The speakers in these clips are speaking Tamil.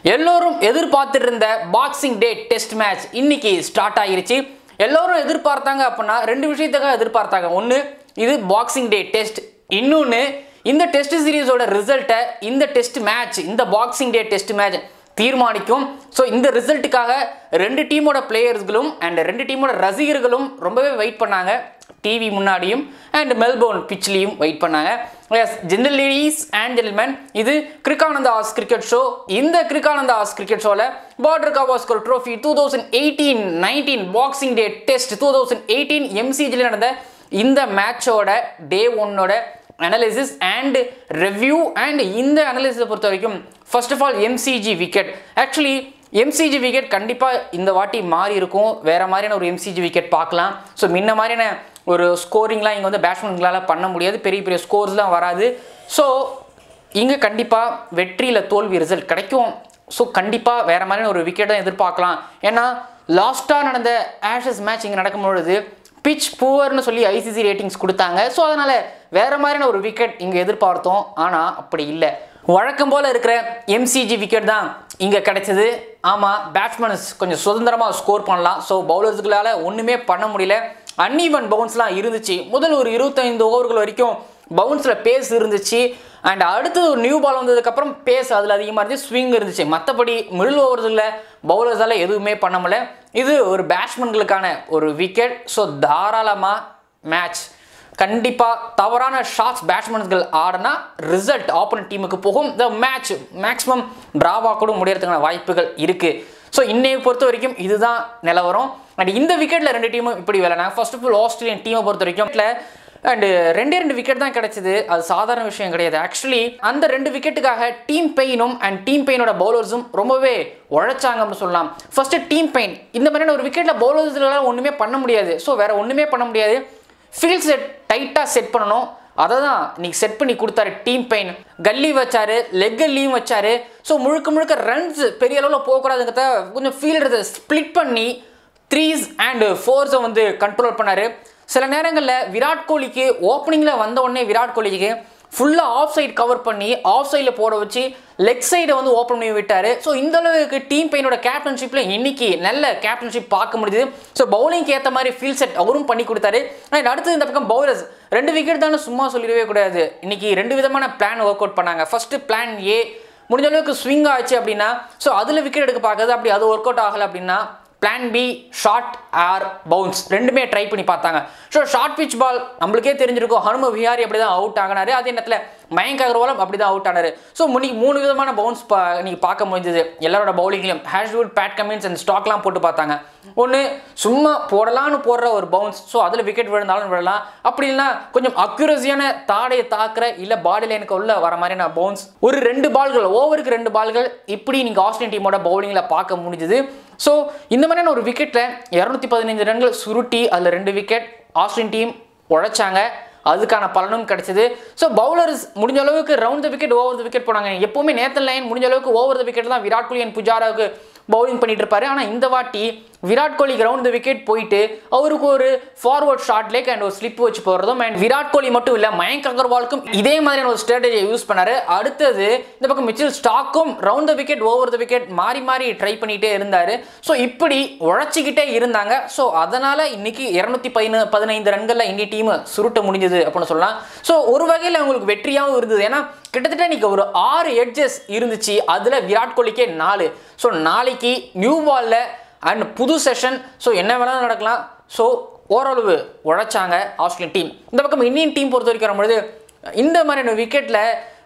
எல்லோரும் எதிர்பார்த்துட்டு இருந்த பாக்ஸிங் டே டெஸ்ட் மேட்ச் இன்னைக்கு ஸ்டார்ட் ஆகிருச்சு எல்லோரும் எதிர்பார்த்தாங்க அப்படின்னா ரெண்டு விஷயத்துக்காக எதிர்பார்த்தாங்க ஒன்று இது பாக்ஸிங் டே டெஸ்ட் இன்னொன்று இந்த டெஸ்ட் சீரிஸோட ரிசல்ட்டை இந்த டெஸ்ட் மேட்ச் இந்த பாக்ஸிங் டே டெஸ்ட் மேட்ச் தீர்மானிக்கும் ஸோ இந்த ரிசல்ட்டுக்காக ரெண்டு டீமோட பிளேயர்ஸ்களும் அண்ட் ரெண்டு டீமோட ரசிகர்களும் ரொம்பவே வெயிட் பண்ணாங்க டிவி முன்னாடியும் அண்ட் மெல்போர்ன் பிச்லேயும் வெயிட் பண்ணாங்க yes general ladies and gentlemen இது கிரிக்கானந்தாஸ் கிரிக்கெட் ஷோ இந்த கிரிக்கானந்தாஸ் கிரிக்கெட் ஷோவில் Border Gavaskar trophy two thousand eighteen nineteen boxing day test two thousand eighteen எம்சிஜியில் நடந்த இந்த மேட்சோட டே ஒன்னோட அனாலிசிஸ் அண்ட் ரிவ்யூ அண்ட் இந்த அனாலிசிஸை பொறுத்த வரைக்கும் first of all MCG wicket actually MCG wicket கண்டிப்பாக இந்த வாட்டி மாறி இருக்கும் வேற மாதிரியான ஒரு எம்சிஜி விக்கெட் பார்க்கலாம் ஸோ முன்ன மாதிரியான ஒரு ஸ்கோரிங்லாம் இங்கே வந்து பேட்ஸ்மேன்களால் பண்ண முடியாது பெரிய பெரிய ஸ்கோர்ஸ்லாம் வராது ஸோ இங்கே கண்டிப்பாக வெற்றியில் தோல்வி ரிசல்ட் கிடைக்கும் ஸோ கண்டிப்பாக வேற மாதிரியான ஒரு விக்கெட் தான் எதிர்பார்க்கலாம் ஏன்னா லாஸ்ட்டாக நடந்த ஆஷஸ் மேட்ச் இங்கே நடக்கும் பொழுது பிச் பூவர்னு சொல்லி ஐசிசி ரேட்டிங்ஸ் கொடுத்தாங்க ஸோ அதனால் வேற மாதிரியான ஒரு விக்கெட் இங்கே எதிர்பார்த்தோம் ஆனால் அப்படி இல்லை வழக்கம் போல் இருக்கிற எம்சிஜி விக்கெட் தான் இங்கே கிடைச்சது ஆமாம் பேட்ஸ்மேன்ஸ் கொஞ்சம் சுதந்திரமாக ஸ்கோர் பண்ணலாம் ஸோ பவுலர்ஸ்களால் ஒன்றுமே பண்ண முடியல அன்ஈவன் பவுன்ஸ்லாம் இருந்துச்சு முதல் ஒரு இருபத்தைந்து ஓவர்கள் வரைக்கும் பவுன்ஸில் பேஸ் இருந்துச்சு அண்ட் அடுத்தது ஒரு நியூ பால் வந்ததுக்கப்புறம் பேஸ் அதில் அதிகமாக இருந்துச்சு ஸ்விங் இருந்துச்சு மற்றபடி மிடில் ஓவர்ஸில் பவுலர்ஸால் எதுவுமே பண்ண முடியல இது ஒரு பேட்ஸ்மேன்களுக்கான ஒரு விக்கெட் ஸோ தாராளமாக மேட்ச் கண்டிப்பாக தவறான ஷாட்ஸ் பேட்ஸ்மேன்கள் ஆடினா ரிசல்ட் ஆப்போனன்ட் டீமுக்கு போகும் த மேட்ச் மேக்ஸிமம் ட்ராவா கூட முடியறதுக்கான வாய்ப்புகள் இருக்குது ஸோ இன்னையை பொறுத்த வரைக்கும் இதுதான் நிலவரம் அண்ட் இந்த விக்கெட்டில் ரெண்டு டீமும் இப்படி விளையாடுனாங்க ஃபர்ஸ்ட் ஆஃப் ஆல் ஆஸ்திரேலியன் டீமை பொறுத்த வரைக்கும் அண்டு ரெண்டே ரெண்டு விக்கெட் தான் கிடைச்சது அது சாதாரண விஷயம் கிடையாது ஆக்சுவலி அந்த ரெண்டு விக்கெட்டுக்காக டீம் பெயினும் அண்ட் டீம் பெயினோட பவுலர்ஸும் ரொம்பவே உழைச்சாங்க அப்படின்னு சொல்லலாம் ஃபர்ஸ்ட் டீம் பெயின் இந்த மாதிரியான ஒரு விக்கெட்டில் பவுலர்ஸ்லாம் ஒன்றுமே பண்ண முடியாது ஸோ வேற ஒன்றுமே பண்ண முடியாது ஃபீல்ட் செட் டைட்டாக செட் பண்ணணும் அதை தான் இன்னைக்கு செட் பண்ணி கொடுத்தாரு டீம் பெயின் கல்லி வச்சாரு லெக் கல்லியும் வச்சாரு ஸோ முழுக்க முழுக்க ரன்ஸ் பெரிய அளவில் போகக்கூடாதுங்கிறத கொஞ்சம் ஃபீல்டை ஸ்ப்ளிட் பண்ணி த்ரீஸ் அண்ட் ஃபோர்ஸை வந்து கண்ட்ரோல் பண்ணாரு சில நேரங்களில் விராட் கோலிக்கு ஓப்பனிங்கில் வந்த உடனே விராட் கோலிக்கு ஃபுல்லாக ஆஃப் சைடு கவர் பண்ணி ஆஃப் சைடில் போட வச்சு லெக் சைடை வந்து ஓப்பன் பண்ணி விட்டார் ஸோ இந்த அளவுக்கு டீம் பெயினோட கேப்டன்ஷிப்பில் இன்னைக்கு நல்ல கேப்டன்ஷிப் பார்க்க முடியுது ஸோ பவுலிங்க்கு ஏற்ற மாதிரி ஃபீல் செட் அவரும் பண்ணி கொடுத்தாரு அண்ட் அடுத்து இந்த பக்கம் பவுலர்ஸ் ரெண்டு விக்கெட் தானே சும்மா சொல்லிடவே கூடாது இன்னைக்கு ரெண்டு விதமான பிளான் ஒர்க் அவுட் பண்ணாங்க ஃபர்ஸ்ட் பிளான் ஏ முடிஞ்ச அளவுக்கு ஸ்விங் ஆச்சு அப்படின்னா ஸோ அதில் விக்கெட் எடுக்க பார்க்குறது அப்படி அது ஒர்க் அவுட் ஆகலை அப்படின்னா plan B short or bounce ரெண்டுமே ட்ரை பண்ணி பார்த்தாங்க ஸோ ஷார்ட் பிச் பால் நம்மளுக்கே தெரிஞ்சிருக்கும் ஹனும விஹாரி அப்படி தான் அவுட் ஆகினாரு அதே நேரத்தில் மயங்க் அகர்வாலும் அப்படி தான் அவுட் ஆனாரு ஸோ முன்னைக்கு மூணு விதமான பவுன்ஸ் பா நீங்கள் பார்க்க முடிஞ்சது எல்லாரோட பவுலிங்லையும் ஹேஷ்வுட் பேட் கமின்ஸ் அண்ட் ஸ்டாக்லாம் போட்டு பார்த்தாங்க ஒன்று சும்மா போடலான்னு போடுற ஒரு பவுன்ஸ் ஸோ அதில் விக்கெட் விழுந்தாலும் விழலாம் அப்படி இல்லைன்னா கொஞ்சம் அக்யூரஸியான தாடையை தாக்குற இல்லை பாடி லைனுக்கு உள்ள வர மாதிரியான பவுன்ஸ் ஒரு ரெண்டு பால்கள் ஓவருக்கு ரெண்டு பால்கள் இப்படி நீங்கள் ஆஸ்திரேலியன் டீமோட பவுலிங்கில் பார்க்க முடிஞ்சுது ஸோ இந்த மாதிரியான ஒரு விக்கெட்டில் இரநூத்தி பதினைஞ்சு ரன்கள் சுருட்டி அதில் ரெண்டு விக்கெட் ஆஸ்திரேலியன் டீம் உழைச்சாங்க அதுக்கான பலனும் கிடைச்சது ஸோ பவுலர்ஸ் முடிஞ்ச அளவுக்கு round the wicket over the wicket போனாங்க எப்பவுமே நேத்தன் லைன் முடிஞ்ச அளவுக்கு ஓவர் த விக்கெட் தான் விராட் கோலி அண்ட் புஜாராவுக்கு பவுலிங் பண்ணிட்டு இருப்பாரு ஆனால் இந்த வாட்டி Virat Kohli round the wicket போயிட்டு அவருக்கு ஒரு ஃபார்வர்ட் ஷார்ட் லேக் அண்ட் ஒரு ஸ்லிப் வச்சு போகிறதும் அண்ட் விராட் கோலி மட்டும் இல்லை மயங்க் அகர்வாலுக்கும் இதே மாதிரியான ஒரு ஸ்ட்ராட்டஜியை யூஸ் பண்ணாரு அடுத்தது இந்த பக்கம் மிச்சில் ஸ்டாக்கும் round the wicket over the wicket மாறி மாறி ட்ரை பண்ணிட்டே இருந்தார் ஸோ இப்படி உழைச்சிக்கிட்டே இருந்தாங்க ஸோ அதனால் இன்னைக்கு இரநூத்தி பதின பதினைந்து ரன்களில் இந்திய டீம் சுருட்ட முடிஞ்சது அப்படின்னு சொல்லலாம் ஸோ ஒரு வகையில் அவங்களுக்கு வெற்றியாகவும் இருந்தது ஏன்னா கிட்டத்தட்ட இன்னைக்கு ஒரு ஆறு எட்ஜஸ் இருந்துச்சு அதில் விராட் கோலிக்கே நாலு ஸோ நாளைக்கு நியூ பாலில் அண்ட் புது செஷன் ஸோ என்ன வேணாலும் நடக்கலாம் ஸோ ஓரளவு உழைச்சாங்க ஆஸ்திரேலியன் டீம் இந்த பக்கம் இந்தியன் டீம் பொறுத்த வரைக்கும் வரும்பொழுது இந்த மாதிரியான விக்கெட்டில்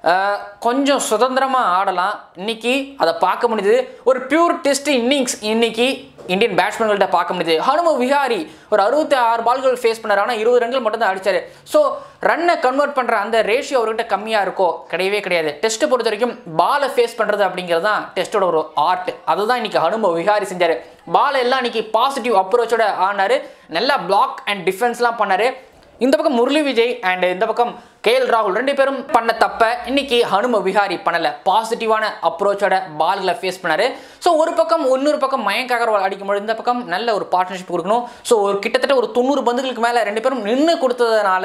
கொஞ்சம் சுதந்திரமாக ஆடலாம் இன்னைக்கு அதை பார்க்க முடியுது ஒரு பியூர் டெஸ்ட் இன்னிங்ஸ் இன்னைக்கு இந்தியன் பேட்ஸ்மேன்கள்ட்ட பார்க்க முடியுது ஹனும விஹாரி ஒரு அறுபத்தி ஆறு பால்கள் ஃபேஸ் பண்ணார் ஆனால் இருபது ரன்கள் மட்டும் தான் அடிச்சாரு ஸோ ரன்னை கன்வெர்ட் பண்ணுற அந்த ரேஷியோ அவர்கிட்ட கம்மியாக இருக்கோ கிடையவே கிடையாது டெஸ்ட்டை பொறுத்த வரைக்கும் பாலை ஃபேஸ் பண்ணுறது அப்படிங்கிறது தான் டெஸ்ட்டோட ஒரு ஆர்ட் அதுதான் இன்னைக்கு ஹனும விஹாரி செஞ்சார் பால் எல்லாம் இன்னைக்கு பாசிட்டிவ் அப்ரோச்சோட ஆனார் நல்லா பிளாக் அண்ட் டிஃபென்ஸ்லாம் பண்ணார் இந்த பக்கம் முரளி விஜய் அண்ட் இந்த பக்கம் கே எல் ராகுல் ரெண்டு பேரும் பண்ண தப்ப இன்னைக்கு ஹனும விஹாரி பண்ணல பாசிட்டிவான அப்ரோச்சோட பால்களை ஃபேஸ் பண்ணாரு ஸோ ஒரு பக்கம் இன்னொரு பக்கம் மயங்க் அகர்வால் அடிக்கும்போது இந்த பக்கம் நல்ல ஒரு பார்ட்னர்ஷிப் கொடுக்கணும் ஸோ ஒரு கிட்டத்தட்ட ஒரு தொண்ணூறு பந்துகளுக்கு மேலே ரெண்டு பேரும் நின்று கொடுத்ததுனால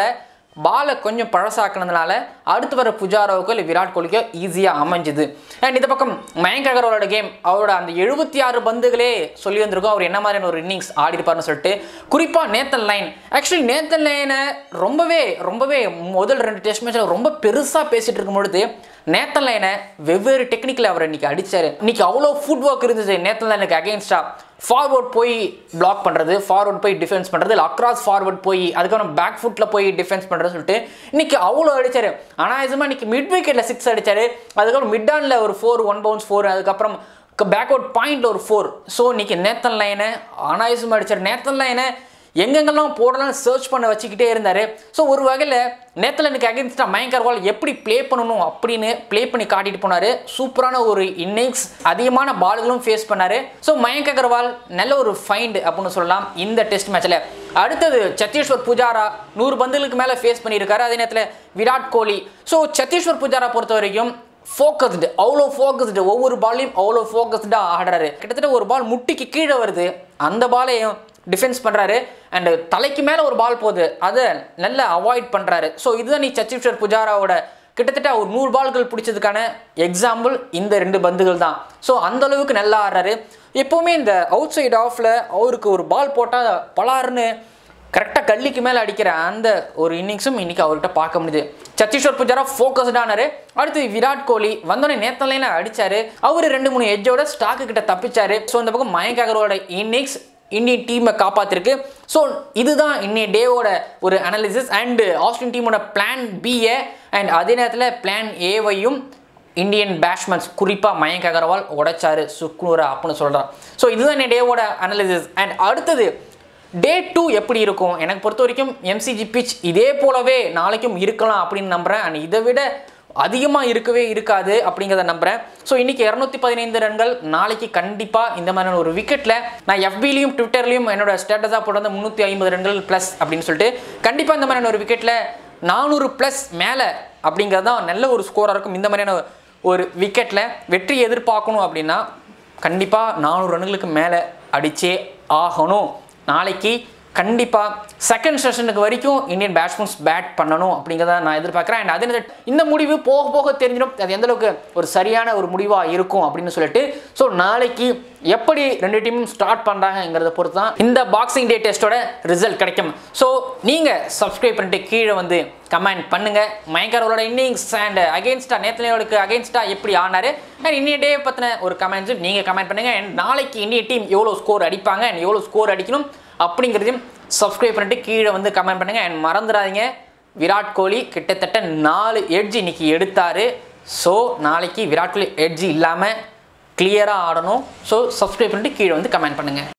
பாலை கொஞ்சம் பழசாக்குனதுனால அடுத்து வர புஜாராவுக்கோ இல்லை விராட் கோலிக்கோ ஈஸியாக அமைஞ்சுது அண்ட் இந்த பக்கம் மயங்க் அகர்வாலோட கேம் அவரோட அந்த எழுபத்தி ஆறு பந்துகளே சொல்லி வந்திருக்கோம் அவர் என்ன மாதிரியான ஒரு இன்னிங்ஸ் ஆடிருப்பாருன்னு சொல்லிட்டு குறிப்பாக நேத்தன் லைன் ஆக்சுவலி நேத்தன் லைனை ரொம்பவே ரொம்பவே முதல் ரெண்டு டெஸ்ட் மேட்ச்சில் ரொம்ப பெருசாக பேசிட்டு இருக்கும் பொழுது நேத்தன் லைனை வெவ்வேறு டெக்னிக்கில் அவர் இன்னைக்கு அடிச்சாரு இன்னைக்கு அவ்வளோ ஃபுட் ஒர்க் இருந்துச்சு நேத்தன் லைனுக்கு அகேன்ஸ்டா ஃபார்வர்ட் போய் பிளாக் பண்ணுறது ஃபார்வர்ட் போய் டிஃபென்ஸ் பண்ணுறது இல்லை அக்ராஸ் ஃபார்வர்ட் போய் அதுக்கப்புறம் பேக் ஃபுட்டில் போய் டிஃபென்ஸ் பண்ணுறது சொல்லிட்டு இன்னைக்கு அவ்வளோ அடிச்சாரு அனாயசமாக இன்னைக்கு மிட் விக்கெட்டில் சிக்ஸ் அடிச்சாரு அதுக்கப்புறம் மிட் ஆனில் ஒரு ஃபோர் ஒன் பவுன்ஸ் ஃபோர் அதுக்கப்புறம் பேக்அவுட் பாயிண்ட்ல ஒரு ஃபோர் ஸோ இன்னைக்கு நேத்தன் லைனை அனாயசமாக அடிச்சார் நேத்தன் லைனை எங்கெங்கெல்லாம் போடலாம் சர்ச் பண்ண வச்சுக்கிட்டே இருந்தார் ஸோ ஒரு வகையில் நேத்தலனுக்கு அகேன்ஸ்டாக மயங்க் அகர்வால் எப்படி ப்ளே பண்ணணும் அப்படின்னு ப்ளே பண்ணி காட்டிட்டு போனார் சூப்பரான ஒரு இன்னிங்ஸ் அதிகமான பால்களும் ஃபேஸ் பண்ணார் ஸோ மயங்க் அகர்வால் நல்ல ஒரு ஃபைண்ட் அப்படின்னு சொல்லலாம் இந்த டெஸ்ட் மேட்ச்சில் அடுத்தது சத்தீஸ்வர் புஜாரா நூறு பந்துகளுக்கு மேலே ஃபேஸ் பண்ணியிருக்காரு அதே நேரத்தில் விராட் கோலி ஸோ சத்தீஸ்வர் புஜாரா பொறுத்த வரைக்கும் ஃபோக்கஸ்டு அவ்வளோ ஃபோக்கஸ்டு ஒவ்வொரு பால்லையும் அவ்வளோ ஃபோக்கஸ்டாக ஆடுறாரு கிட்டத்தட்ட ஒரு பால் முட்டிக்கு கீழே வருது அந்த பாலையும் டிஃபென்ஸ் பண்ணுறாரு அண்டு தலைக்கு மேலே ஒரு பால் போகுது அதை நல்லா அவாய்ட் பண்ணுறாரு ஸோ இதுதான் நீ சத்தீஸ்வர் புஜாராவோட கிட்டத்தட்ட ஒரு நூறு பால்கள் பிடிச்சதுக்கான எக்ஸாம்பிள் இந்த ரெண்டு பந்துகள் தான் ஸோ அந்த அளவுக்கு நல்லா ஆடுறாரு எப்போவுமே இந்த அவுட் சைடு ஆஃபில் அவருக்கு ஒரு பால் போட்டால் பலாருன்னு கரெக்டாக கல்லிக்கு மேலே அடிக்கிற அந்த ஒரு இன்னிங்ஸும் இன்னைக்கு அவர்கிட்ட பார்க்க முடியுது சத்தீஸ்வர் புஜாரா ஃபோக்கஸ்டானாரு அடுத்து விராட் கோலி வந்தோடனே நேத்தலையில அடிச்சாரு அவர் ரெண்டு மூணு எஜ்ஜோட ஸ்டாக்கு கிட்ட தப்பிச்சாரு ஸோ இந்த பக்கம் மயங்க் அகர்வாலோட இன்னிங்ஸ் இந்தியன் டீமை காப்பாத்திருக்கு ஸோ இதுதான் இன்னைய டேவோட ஒரு அனாலிசிஸ் அண்ட் ஆஸ்டின் டீமோட பிளான் பிஏ அண்ட் அதே நேரத்தில் பிளான் ஏவையும் இந்தியன் பேட்ஸ்மேன்ஸ் குறிப்பாக மயங்க் அகர்வால் உடைச்சாரு சுக்னூரா அப்படின்னு சொல்கிறான் ஸோ இதுதான் இன்னைய டேவோட அனாலிசிஸ் அண்ட் அடுத்தது டே டூ எப்படி இருக்கும் எனக்கு பொறுத்த வரைக்கும் எம்சிஜி பிச் இதே போலவே நாளைக்கும் இருக்கலாம் அப்படின்னு நம்புகிறேன் அண்ட் இதை விட அதிகமாக இருக்கவே இருக்காது அப்படிங்கிறத நம்புகிறேன் ஸோ இன்றைக்கி இரநூத்தி பதினைந்து ரன்கள் நாளைக்கு கண்டிப்பாக இந்த மாதிரியான ஒரு விக்கெட்டில் நான் எஃபிலையும் ட்விட்டர்லையும் என்னோட ஸ்டேட்டஸாக போட்டு வந்து முந்நூற்றி ஐம்பது ரன்கள் ப்ளஸ் அப்படின்னு சொல்லிட்டு கண்டிப்பாக இந்த மாதிரியான ஒரு விக்கெட்டில் நானூறு ப்ளஸ் மேலே அப்படிங்கிறது தான் நல்ல ஒரு ஸ்கோராக இருக்கும் இந்த மாதிரியான ஒரு விக்கெட்டில் வெற்றி எதிர்பார்க்கணும் அப்படின்னா கண்டிப்பாக நானூறு ரன்களுக்கு மேலே அடிச்சே ஆகணும் நாளைக்கு கண்டிப்பாக செகண்ட் செஷனுக்கு வரைக்கும் இந்தியன் பேட்ஸ்மேன்ஸ் பேட் பண்ணணும் அப்படிங்கிறத நான் எதிர்பார்க்குறேன் அண்ட் அதே நேரத்தில் இந்த முடிவு போக போக தெரிஞ்சிடும் அது எந்த அளவுக்கு ஒரு சரியான ஒரு முடிவாக இருக்கும் அப்படின்னு சொல்லிட்டு ஸோ நாளைக்கு எப்படி ரெண்டு டீமும் ஸ்டார்ட் பண்ணுறாங்கங்கிறத பொறுத்து தான் இந்த பாக்ஸிங் டே டெஸ்ட்டோட ரிசல்ட் கிடைக்கும் ஸோ நீங்கள் சப்ஸ்கிரைப் பண்ணிட்டு கீழே வந்து கமெண்ட் பண்ணுங்க மயங்கரோட இன்னிங்ஸ் அண்ட் அகேன்ஸ்டா நேத்தனையோளுக்கு அகேன்ஸ்டா எப்படி ஆனாரு அண்ட் இன்னிய டே பற்றின ஒரு கமெண்ட்ஸும் நீங்கள் கமெண்ட் பண்ணுங்க அண்ட் நாளைக்கு இந்திய டீம் எவ்வளோ ஸ்கோர் அடிப்பாங்க அண்ட் எவ்வளோ ஸ்கோர் அடிக்கணும் அப்படிங்கிறதையும் சப்ஸ்கிரைப் பண்ணிட்டு கீழே வந்து கமெண்ட் பண்ணுங்க அண்ட் மறந்துடாதீங்க விராட் கோலி கிட்டத்தட்ட நாலு எட்ஜ் இன்னைக்கு எடுத்தாரு ஸோ நாளைக்கு விராட் கோலி எட்ஜ் இல்லாமல் கிளியராக ஆடணும் ஸோ சப்ஸ்கிரைப் பண்ணிட்டு கீழே வந்து கமெண்ட் பண்ணுங்கள்